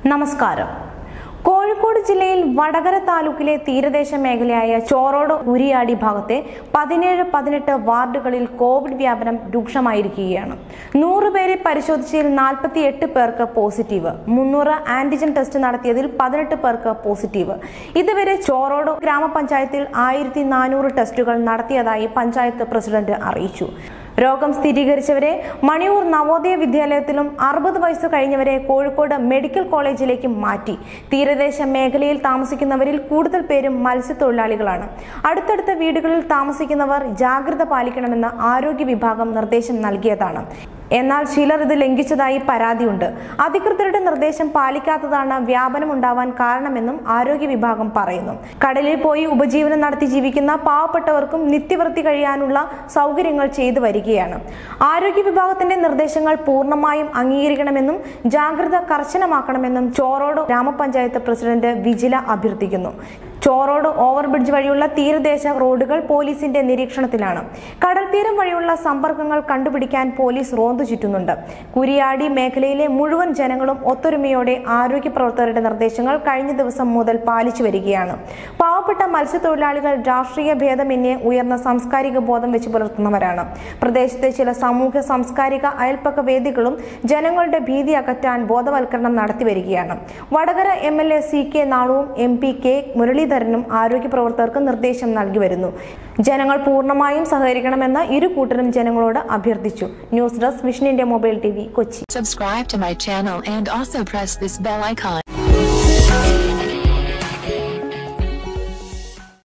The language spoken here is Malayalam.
നമസ്കാരം കോഴിക്കോട് ജില്ലയിൽ വടകര താലൂക്കിലെ തീരദേശ മേഖലയായ ചോറോട് ഉരിയാടി ഭാഗത്തെ പതിനേഴ് പതിനെട്ട് വാർഡുകളിൽ കോവിഡ് വ്യാപനം രൂക്ഷമായിരിക്കുകയാണ് നൂറ് പേരെ പരിശോധിച്ചതിൽ നാൽപ്പത്തി എട്ട് പേർക്ക് പോസിറ്റീവ് മുന്നൂറ് ആന്റിജൻ ടെസ്റ്റ് നടത്തിയതിൽ പതിനെട്ട് പേർക്ക് പോസിറ്റീവ് ഇതുവരെ ചോറോട് ഗ്രാമപഞ്ചായത്തിൽ ആയിരത്തി നാനൂറ് ടെസ്റ്റുകൾ നടത്തിയതായി പഞ്ചായത്ത് പ്രസിഡന്റ് അറിയിച്ചു രോഗം സ്ഥിരീകരിച്ചവരെ മണിയൂർ നവോദയ വിദ്യാലയത്തിലും അറുപത് വയസ്സ് കഴിഞ്ഞവരെ കോഴിക്കോട് മെഡിക്കൽ കോളേജിലേക്കും മാറ്റി തീരദേശ മേഖലയിൽ താമസിക്കുന്നവരിൽ കൂടുതൽ പേരും മത്സ്യത്തൊഴിലാളികളാണ് അടുത്തടുത്ത വീടുകളിൽ താമസിക്കുന്നവർ ജാഗ്രത പാലിക്കണമെന്ന് ആരോഗ്യ വിഭാഗം നിർദ്ദേശം നൽകിയതാണ് എന്നാൽ ചിലർ ഇത് ലംഘിച്ചതായി പരാതിയുണ്ട് അധികൃതരുടെ നിർദ്ദേശം പാലിക്കാത്തതാണ് വ്യാപനം ഉണ്ടാവാൻ കാരണമെന്നും ആരോഗ്യ വിഭാഗം പറയുന്നു കടലിൽ പോയി ഉപജീവനം നടത്തി ജീവിക്കുന്ന പാവപ്പെട്ടവർക്കും നിത്യവൃത്തി കഴിയാനുള്ള സൗകര്യങ്ങൾ ചെയ്തു വരികയാണ് ആരോഗ്യ വിഭാഗത്തിന്റെ നിർദ്ദേശങ്ങൾ പൂർണ്ണമായും അംഗീകരിക്കണമെന്നും ജാഗ്രത കർശനമാക്കണമെന്നും ചോറോട് ഗ്രാമപഞ്ചായത്ത് പ്രസിഡന്റ് വിജില അഭ്യർത്ഥിക്കുന്നു ചോറോട് ഓവർബ്രിഡ്ജ് വഴിയുള്ള തീരദേശ റോഡുകൾ പോലീസിന്റെ നിരീക്ഷണത്തിലാണ് കടൽത്തീരം വഴിയുള്ള സമ്പർക്കങ്ങൾ കണ്ടുപിടിക്കാൻ പോലീസ് റോന്തു ചുറ്റുന്നുണ്ട് കുരിയാടി മേഖലയിലെ മുഴുവൻ ജനങ്ങളും ഒത്തൊരുമയോടെ ആരോഗ്യ പ്രവർത്തകരുടെ നിർദ്ദേശങ്ങൾ കഴിഞ്ഞ ദിവസം മുതൽ പാലിച്ചു വരികയാണ് പാവപ്പെട്ട മത്സ്യത്തൊഴിലാളികൾ രാഷ്ട്രീയ ഭേദമന്യേ ഉയർന്ന സാംസ്കാരിക ബോധം വെച്ച് പുലർത്തുന്നവരാണ് പ്രദേശത്തെ ചില സാമൂഹ്യ സാംസ്കാരിക അയൽപ്പക്ക വേദികളും ജനങ്ങളുടെ ഭീതി അകറ്റാൻ ബോധവൽക്കരണം നടത്തി വരികയാണ് Vadakara M L A C K നാണുവും എം പി കെ മുരളീധരനും ആരോഗ്യ പ്രവർത്തകർക്ക് നിർദ്ദേശം നൽകി വരുന്നു ജനങ്ങൾ പൂർണ്ണമായും സഹകരിക്കണമെന്ന് ഇരു കൂട്ടരും ജനങ്ങളോട് അഭ്യർത്ഥിച്ചു news desk Vishnu India mobile T Kochi Subscribe to my channel and also press this bell icon.